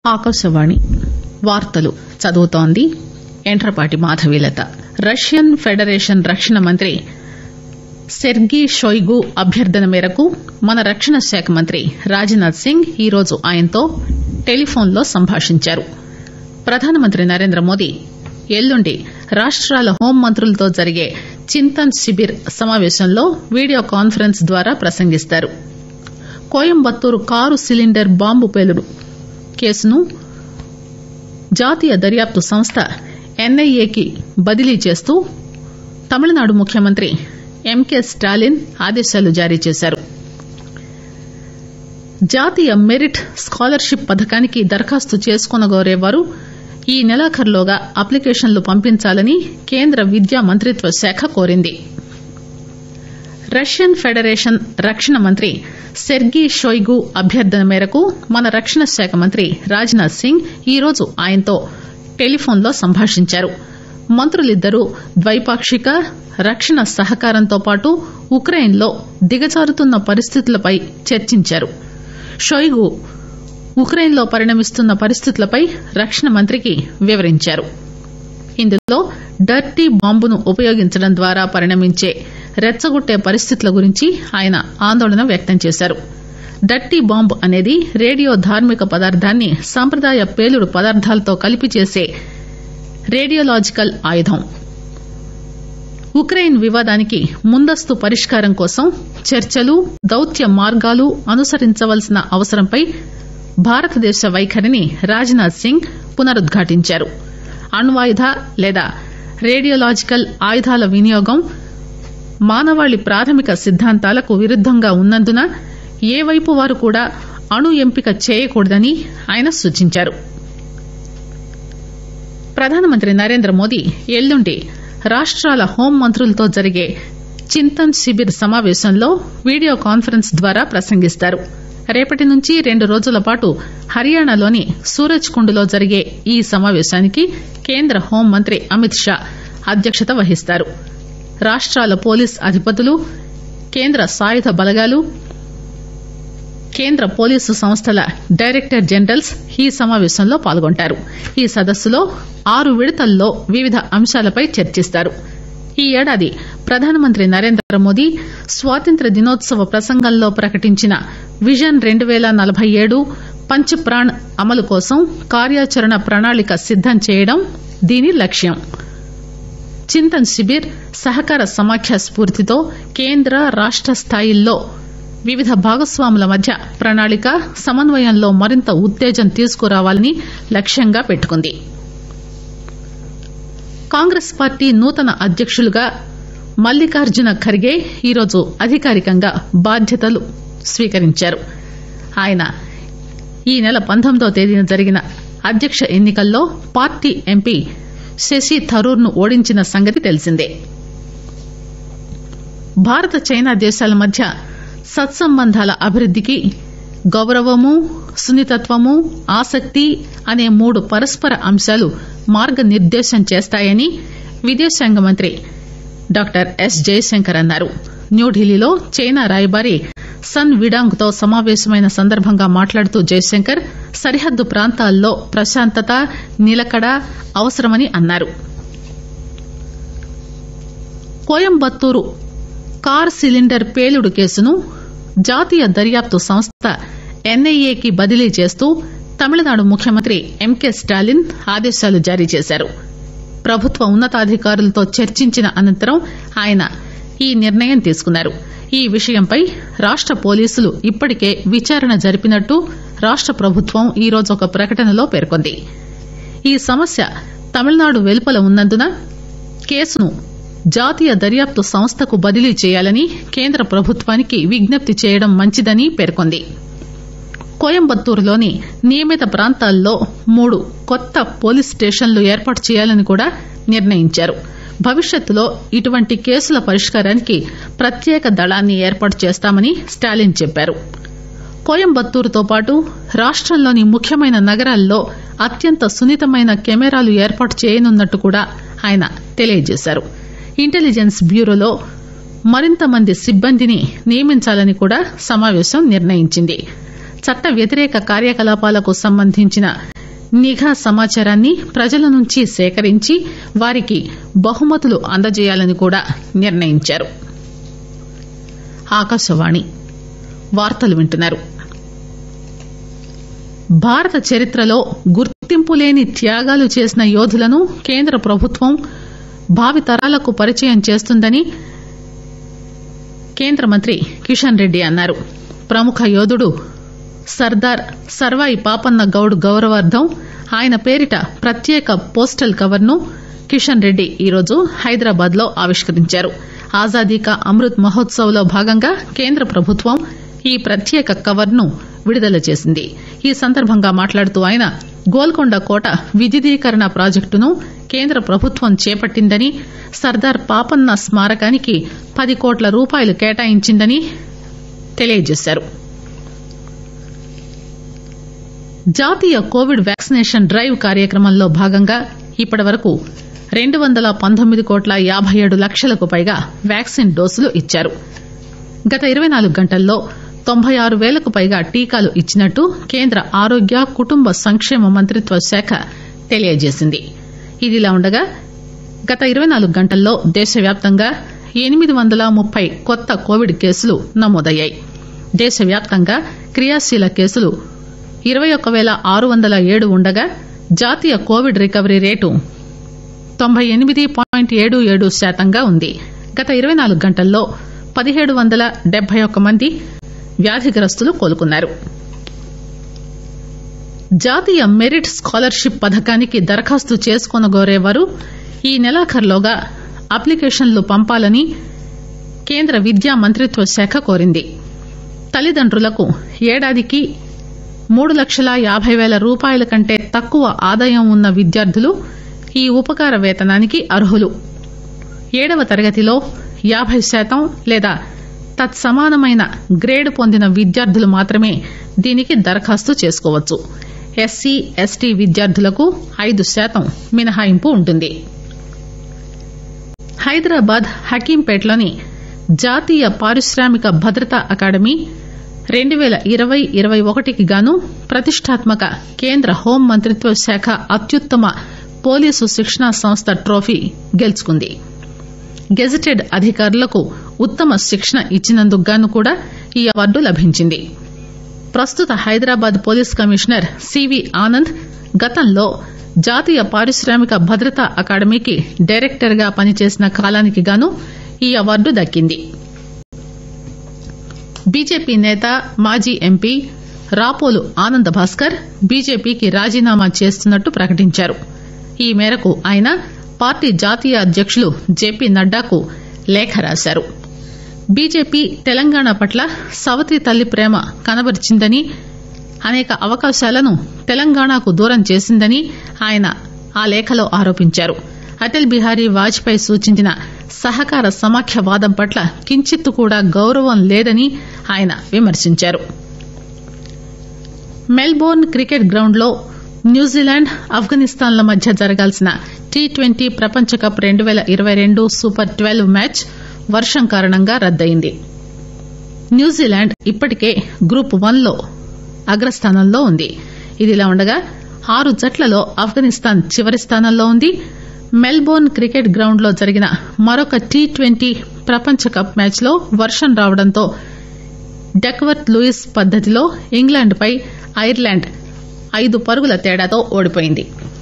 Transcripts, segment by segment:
ఆకాశవాణి వార్తలు చదువుతోంది ఎంట్రపాటి మాధవీలత రష్యన్ ఫెడరేషన్ రక్షణ మంత్రి సెర్గీ షోయిగు అభ్యర్థన మేరకు మన రక్షణ శాఖ మంత్రి రాజ్నాథ్ సింగ్ ఈరోజు ఆయనతో టెలిఫోన్లో సంభాషించారు ప్రధానమంత్రి నరేంద్రమోదీ ఎల్లుండి రాష్టాల హోంమంత్రులతో జరిగే చింతన్ శిబిర్ సమాపేశంలో వీడియో కాన్పరెన్స్ ద్వారా ప్రసంగిస్తారు కోయంబత్తూరు కారు సిలిండర్ బాంబు పేలుడు కేసును జాతీయ దర్యాప్తు సంస్థ ఎన్ఐఏకి బదిలీ చేస్తూ తమిళనాడు ముఖ్యమంత్రి ఎంకే స్టాలిన్ ఆదేశాలు జారీ చేశారు జాతీయ మెరిట్ స్కాలర్షిప్ పథకానికి దరఖాస్తు చేసుకోనగోరేవారు ఈ నెలాఖరులోగా అప్లికేషన్లు పంపించాలని కేంద్ర విద్యా మంత్రిత్వ శాఖ కోరింది రష్యన్ ఫెడరేషన్ రక్షణ మంత్రి సెర్గీ షోయిగు అభ్యర్థన మేరకు మన రక్షణ శాఖ మంత్రి రాజ్నాథ్ సింగ్ ఈరోజు ఆయనతో టెలిఫోన్లో సంభాషించారు మంత్రులిద్దరూ ద్వైపాక్షిక రక్షణ సహకారంతో పాటు ఉక్రెయిన్ లో దిగజారుతున్న పరిస్థితులపై చర్చించారు షోయిగు ఉక్రెయిన్ లో పరిణమిస్తున్న పరిస్థితులపై రక్షణ మంత్రికి వివరించారు ఇందులో డర్టీ బాంబును ఉపయోగించడం ద్వారా పరిణమించే రెచ్చగొట్టే పరిస్థితుల గురించి ఆయన ఆందోళన వ్యక్తం చేశారు డర్టీ బాంబ్ అనేది రేడియో ధార్మిక పదార్థాన్ని సంప్రదాయ పేలుడు పదార్థాలతో కలిపి చేసే రేడియోలాజికల్ ఆయుధం ఉక్రెయిన్ వివాదానికి ముందస్తు పరిష్కారం కోసం చర్చలు దౌత్య మార్గాలు అనుసరించవలసిన అవసరంపై భారతదేశ వైఖరిని రాజ్నాథ్ సింగ్ పునరుద్ఘాటించారు అణ్వాయుధ లేదా రేడియోలాజికల్ ఆయుధాల వినియోగం మానవాళి ప్రాథమిక సిద్దాంతాలకు విరుద్దంగా ఉన్నందున ఏ వైపు వారు కూడా అణు ఎంపిక చేయకూడదని ఆయన సూచించారు ప్రధానమంత్రి నరేంద్రమోదీ ఎల్లుండి రాష్టాల హోంమంత్రులతో జరిగే చింతన్ శిబిర్ సమాపేశంలో వీడియో కాన్పరెన్స్ ద్వారా ప్రసంగిస్తారు రేపటి నుంచి రెండు రోజుల పాటు హర్యానాలోని సూరజ్ కుండ్ లో జరిగే ఈ సమాపేశానికి కేంద్ర హోంమంత్రి అమిత్ షా అధ్యక్షత వహిస్తారు రాష్టాల పోలీస్ అధిపతులు కేంద్ర సాయుధ బలగాలు కేంద్ర పోలీసు సంస్థల డైరెక్టర్ జనరల్స్ ఈ సమాపేశంలో పాల్గొంటారు ఈ సదస్సులో ఆరు విడతల్లో వివిధ అంశాలపై చర్చిస్తారు ఈ ఏడాది ప్రధానమంత్రి నరేంద్ర మోదీ స్వాతంత్ర్య దినోత్సవ ప్రసంగంలో ప్రకటించిన విజన్ రెండు పేల నలబై ఏడు పంచ్ ప్రాణ్ అమలు కోసం కార్యాచరణ ప్రణాళిక సిద్దం చేయడం దీని లక్ష్యం చింతన్ శిబిర్ సహకార సమాఖ్య స్ఫూర్తితో కేంద్ర రాష్ట స్థాయిల్లో వివిధ భాగస్వాముల మధ్య ప్రణాళిక సమన్వయంలో మరింత ఉత్తేజం తీసుకురావాలని లక్ష్యంగా పెట్టుకుంది కాంగ్రెస్ పార్టీ నూతన అధ్యకులుగా మల్లికార్జున ఖర్గే ఈరోజు అధికారికంగా బాధ్యతలు స్వీకరించారు ఆయన ఈ నెల పంతొమ్మిదవ తేదీన జరిగిన అధ్యక్ష ఎన్నికల్లో పార్టీ ఎంపీ శశి థరూర్ ను ఓడించిన సంగతి తెలిసిందే భారత చైనా దేశాల మధ్య సత్సంబంధాల అభివృద్దికి గౌరవము సున్నితత్వము ఆసక్తి అనే మూడు పరస్పర అంశాలు మార్గనిర్దేశం చేస్తాయని విదేశాంగ మంత్రి డాక్టర్ ఎస్ జయశంకర్ అన్నారు న్యూఢిల్లీలో చైనా రాయబారి సన్ విడాంగ్ తో సమావేశమైన సందర్భంగా మాట్లాడుతూ జయశంకర్ సరిహద్దు ప్రాంతాల్లో ప్రశాంతత నిలకడ అవసరమని అన్నారు కోయంబత్తూరు కార్ సిలిండర్ పేలుడు కేసును జాతీయ దర్యాప్తు సంస్థ ఎన్ఐఏకి బదిలీ చేస్తూ తమిళనాడు ముఖ్యమంత్రి ఎంకే స్టాలిన్ ఆదేశాలు జారీ చేశారు ప్రభుత్వ ఉన్నతాధికారులతో చర్చించిన అనంతరం ఆయన ఈ నిర్ణయం తీసుకున్నారు ఈ విషయంపై రాష్ట పోలీసులు ఇప్పటికే విచారణ జరిపినట్టు రాష్ట ప్రభుత్వం ఈరోజు ఒక ప్రకటనలో పేర్కొంది ఈ సమస్య తమిళనాడు వెలుపల ఉన్నందున కేసును జాతీయ దర్యాప్తు సంస్థకు బదిలీ చేయాలని కేంద్ర ప్రభుత్వానికి విజ్ఞప్తి చేయడం మంచిదని పేర్కొంది కోయంబత్తూరులోని నియమిత ప్రాంతాల్లో మూడు కొత్త పోలీస్ స్టేషన్లు ఏర్పాటు చేయాలని కూడా నిర్ణయించారు భవిష్యత్తులో ఇటువంటి కేసుల పరిష్కారానికి ప్రత్యేక దళాన్ని ఏర్పాటు చేస్తామని స్టాలిన్ చెప్పారు కోయంబత్తూరుతో పాటు రాష్టంలోని ముఖ్యమైన నగరాల్లో అత్యంత సున్నితమైన కెమెరాలు ఏర్పాటు చేయనున్నట్టు కూడా ఆయన తెలియజేశారు ఇంటెలిజెన్స్ బ్యూరోలో మరింత మంది సిబ్బందిని నియమించాలని కూడా సమావేశం నిర్ణయించింది చట్ట వ్యతిరేక కార్యకలాపాలకు సంబంధించిన నిఘా సమాచారాన్ని ప్రజల నుంచి సేకరించి వారికి బహుమతులు అందజేయాలని కూడా నిర్ణయించారు ఆకాశవాణి వార్తలు వింటున్నారు భారత చరిత్రలో గుర్తింపు లేని త్యాగాలు చేసిన యోధులను కేంద్ర ప్రభుత్వం భావితరాలకు పరిచయం చేస్తుందని కేంద్ర మంత్రి కిషన్ రెడ్డి అన్నారు ప్రముఖ యోధుడు సర్దార్ సర్వాయి పాపన్న గౌడ్ గౌరవార్థం ఆయన పేరిట ప్రత్యేక పోస్టల్ కవర్ ను కిషన్ రెడ్డి ఈరోజు హైదరాబాద్ లో ఆవిష్కరించారు ఆజాదీ కా అమృత్ మహోత్సవ్ లో భాగంగా కేంద్ర ప్రభుత్వం ఈ ప్రత్యేక కవర్ ను విడుదల చేసింది ఈ సందర్భంగా మాట్లాడుతూ ఆయన గోల్కొండ కోట విద్యుదీకరణ ప్రాజెక్టును కేంద్ర ప్రభుత్వం చేపట్టిందని సర్దార్ పాపన్న స్మారకానికి పది కోట్ల రూపాయలు కేటాయించిందని తెలియజేశారు జాతీయ కోవిడ్ వ్యాక్సినేషన్ డ్రైవ్ కార్యక్రమంలో భాగంగా ఇప్పటి వరకు రెండు వందల పంతొమ్మిది కోట్ల యాబై ఏడు లక్షలకు పైగా వ్యాక్సిన్ డోసులు ఇచ్చారు గత ఇరవై నాలుగు గంటల్లో తొంభై ఆరు వేలకు పైగా టీకాలు ఇచ్చినట్టు కేంద్ర ఆరోగ్య కుటుంబ సంక్షేమ మంత్రిత్వ శాఖ తెలియజేసింది ఇదిలా ఉండగా గత ఇరవై నాలుగు గంటల్లో దేశవ్యాప్తంగా ఎనిమిది వందల ముప్పై కొత్త కోవిడ్ కేసులు నమోదయ్యాయి దేశవ్యాప్తంగా క్రియాశీల కేసులు ఇరవై ఒక్క పేల ఆరు వందల ఏడు ఉండగా జాతీయ కోవిడ్ రికవరీ రేటు తొంభై ఎనిమిది పాయింట్ ఏడు ఏడు శాతంగా ఉంది గత ఇరవై నాలుగు గంటల్లో పదిహేడు వందల డెబ్బై ఒక్క మంది వ్యాధిగ్రస్తులు కోలుకున్నారు జాతీయ మెరిట్ స్కాలర్షిప్ పథకానికి దరఖాస్తు చేసుకోనగోరేవారు ఈ నెలాఖరులోగా అప్లికేషన్లు పంపాలని కేంద్ర విద్యా మంత్రిత్వ శాఖ కోరింది తల్లిదండ్రులకు ఏడాదికి మూడు లక్షల యాభై పేల రూపాయల కంటే తక్కువ ఆదాయం ఉన్న విద్యార్థులు ఈ ఉపకార వేతనానికి అర్హులు ఏడవ తరగతిలో యాభై శాతం లేదా తత్సమానమైన గ్రేడ్ పొందిన విద్యార్థులు మాత్రమే దీనికి దరఖాస్తు చేసుకోవచ్చు ఎస్సీ ఎస్టీ విద్యార్థులకు ఐదు శాతం మినహాయింపు ఉంటుంది హైదరాబాద్ హకీంపేటలోని జాతీయ పారిశ్రామిక భద్రతా అకాడమీ రెండు పేల ఇరవై ఇరవై ఒకటికి గాను ప్రతిష్టాత్మక కేంద్ర హోం మంత్రిత్వ శాఖ అత్యుత్తమ పోలీసు శిక్షణా సంస్థ ట్రోఫీ గెలుచుకుంది గెజిటెడ్ అధికారులకు ఉత్తమ శిక్షణ ఇచ్చినందుకు గాను కూడా ఈ అవార్డు లభించింది ప్రస్తుత Hyderabad police commissioner CV Anand గతంలో జాతీయ పారిశ్రామిక భద్రతా అకాడమీకి డైరెక్టర్ గా పనిచేసిన కాలానికి గాను ఈ అవార్డు దక్కింది బీజేపీ నేత మాజీ ఎంపీ రాపోలు ఆనంద్ భాస్కర్ బీజేపీకి రాజీనామా చేస్తున్నట్టు ప్రకటించారు ఈ మేరకు ఆయన పార్టీ జాతీయ అధ్యకులు జేపీ నడ్డాకు లేఖ రాశారు బీజేపీ తెలంగాణ పట్ల సవతి తల్లి ప్రేమ కనబరిచిందని అనేక అవకాశాలను తెలంగాణకు దూరం చేసిందని ఆయన ఆ లేఖలో ఆరోపించారు అటల్ బిహారీ వాజ్పేయి సూచించిన సహకార సమాఖ్యవాదం పట్ల కించిత్తు కూడా గౌరవం లేదని ఆయన విమర్శించారు మెల్బోర్న్ క్రికెట్ గ్రౌండ్ లో న్యూజిలాండ్ ఆఫ్ఘనిస్తాన్ల మధ్య జరగాల్సిన టీ ట్వంటీ ప్రపంచ కప్ రెండు పేల ఇరవై రెండు సూపర్ ట్వెల్వ్ మ్యాచ్ వర్షం కారణంగా రద్దయింది న్యూజిలాండ్ ఇప్పటికే గ్రూప్ వన్ లో అగ్రస్థానంలో ఉంది ఇదిలా ఉండగా ఆరు జట్లలో ఆఫ్ఘనిస్తాన్ చివరి స్థానంలో ఉంది మెల్బోర్న్ క్రికెట్ గ్రౌండ్ లో జరిగిన మరొక టీ ట్వంటీ ప్రపంచ కప్ మ్యాచ్ లో వర్షం రావడంతో డక్వర్త్ లూయిస్ పద్దతిలో ఇంగ్లాండ్ పై ఐర్లాండ్ ఐదు పరుగుల తేడాతో ఓడిపోయింది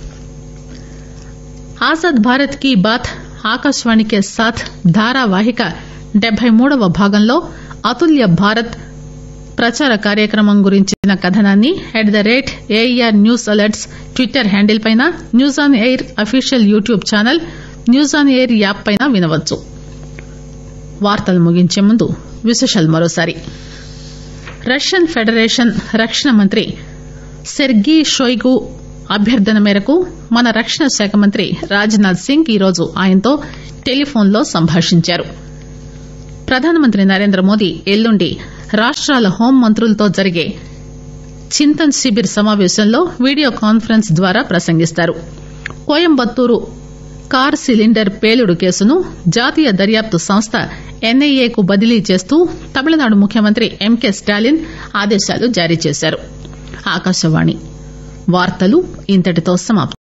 ఆజాద్ భారత్ కీ బాత్ ఆకాశవాణి కే సాథ్ ధారావాహిక డెబ్బై మూడవ భాగంలో అతుల్య భారత్ ప్రచార కార్యక్రమం గురించిన కథనాన్ని at the rate AIR news alerts Twitter handle పైన news on air official YouTube channel news on air app పైన వినవచ్చు వార్తలు ముగించే ముందు విశేషాలు మరోసారి రష్యన్ ఫెడరేషన్ రక్షణ మంత్రి సెర్గీ షోయిగు అభ్యర్థన మేరకు మన రక్షణ శాఖ మంత్రి రాజ్నాథ్ సింగ్ ఈరోజు ఆయనతో టెలిఫోన్లో సంభాషించారు ప్రధానమంత్రి నరేంద్ర మోదీ ఎల్లుండి రాష్టాల హోం మంత్రులతో జరిగే చింతన్ శిబిర్ సమావేశంలో వీడియో కాన్ఫరెన్స్ ద్వారా ప్రసంగిస్తారు కోయంబత్తూరు కార్ సిలిండర్ పేలుడు కేసును జాతీయ దర్యాప్తు సంస్థ ఎన్ఐఏకు బదిలీ చేస్తూ తమిళనాడు ముఖ్యమంత్రి ఎంకే స్టాలిన్ ఆదేశాలు జారీ చేశారు ఆకాశవాణి వార్తలు ఇంతటితో సమాప్తం